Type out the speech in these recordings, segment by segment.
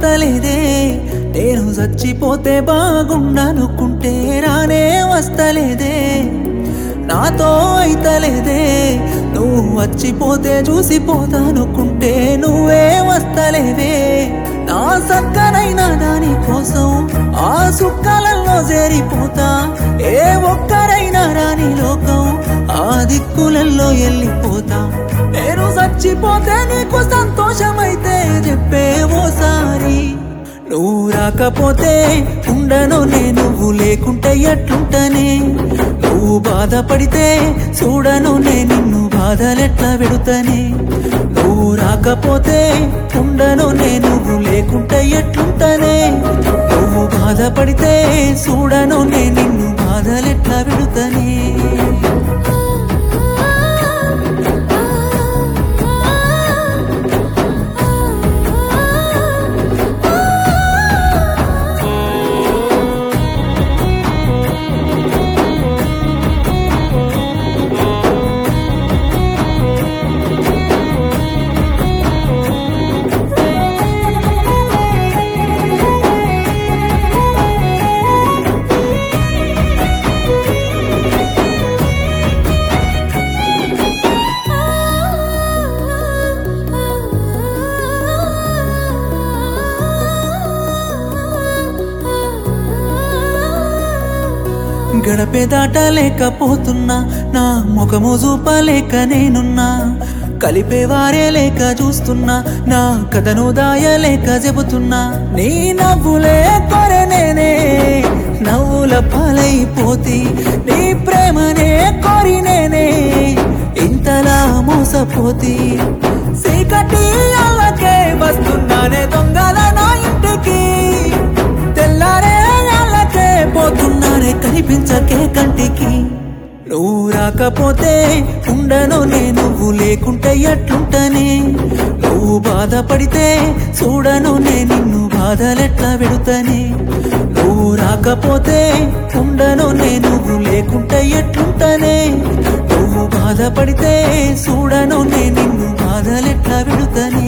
వస్తలేదే నేను చచ్చిపోతే బాగుండనుకుంటే రానే వస్తలేదే నాతో అయితలేదే నువ్వు వచ్చిపోతే చూసిపోతానుకుంటే నువ్వే వస్తలేవే నా సక్కనైన దాని కోసం ఆ సుక్కలలో చేరిపోతా ఏ ఒక్కరైనా రాని లోకం ఆ దిక్కులలో వెళ్ళిపోతా నేను చచ్చిపోతే నీకు సంతోషమైతే చెప్పే ఓసారి నువ్వు రాకపోతే ఉండను నేను నువ్వు లేకుంటే ఎట్లుంటనే నువ్వు బాధపడితే చూడను నే నిన్ను బాధలెట్లా పెడుతనే నువ్వు రాకపోతే ఉండను నే నువ్వు లేకుంటే ఎట్లుంటనే నువ్వు బాధపడితే చూడను నే నిన్ను బాధలెట్లా పెడుతనే గడపే దాటలేకపోతున్నా నా ముఖము చూపలేక నేనున్నా కలిపేవారే లేక చూస్తున్నా నా కథను దాయలేక చెబుతున్నా నీ నవ్వులే కొరె నేనే నవ్వుల పాలైపోతి నీ ప్రేమనే కోరి నేనే ఇంతలా మోసపోతి సీకటి అల్లకే వస్తున్నానే దొంగల నా ఇంటికి తెల్లారే అల్లకే పోతున్నానే కనిపించకే కంటికి నువ్వు రాకపోతే ఉండను నే నువ్వు లేకుంటే ఎట్లుంటనే నువ్వు బాధపడితే చూడను నే నిన్ను బాధలెట్లా పెడుతనే నువ్వు రాకపోతే ఉండను నే నువ్వు లేకుంటే ఎట్లుంటనే నువ్వు బాధపడితే చూడను నే నిన్ను బాధలెట్లా పెడుతనే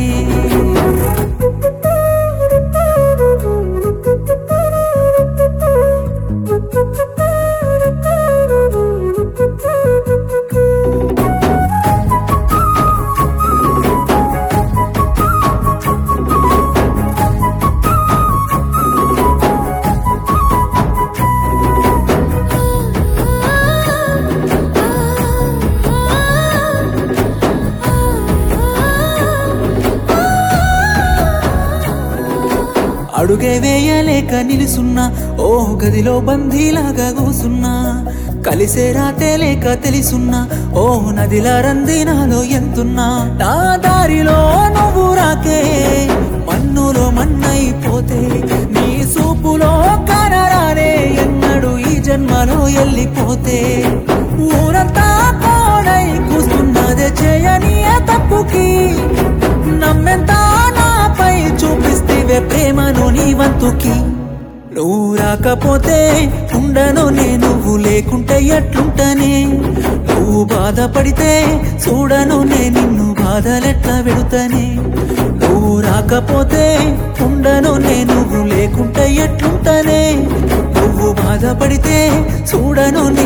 అడుగే వేయలేక నిలుసున్నా ఓ గదిలో బందీలాగా కూసున్నా కలిసే రాతే లేక తెలుసున్నా ఓ నదిలా రంది నాలో ఎంతున్నా నా దారిలో నువ్వు రాకే మన్నులో మన్నైపోతే నీ సూపులో కనరానే ఎన్నడు ఈ జన్మలో వెళ్ళిపోతే ఊరంతా కోడై కూస్తున్నదే చేయని ఏ తప్పుకి నమ్మెంత నాపై చూపిస్తేవే ప్రేమను నీ వంతుకి నువ్వు రాకపోతే ఉండను నే నువ్వు లేకుంటే ఎట్లుంటనే నువ్వు బాధపడితే చూడను నే నిన్ను బాధలెట్లా పెడుతనే నువ్వు రాకపోతే ఉండను నే నువ్వు లేకుంటే ఎట్లుంటనే నువ్వు బాధపడితే చూడను నే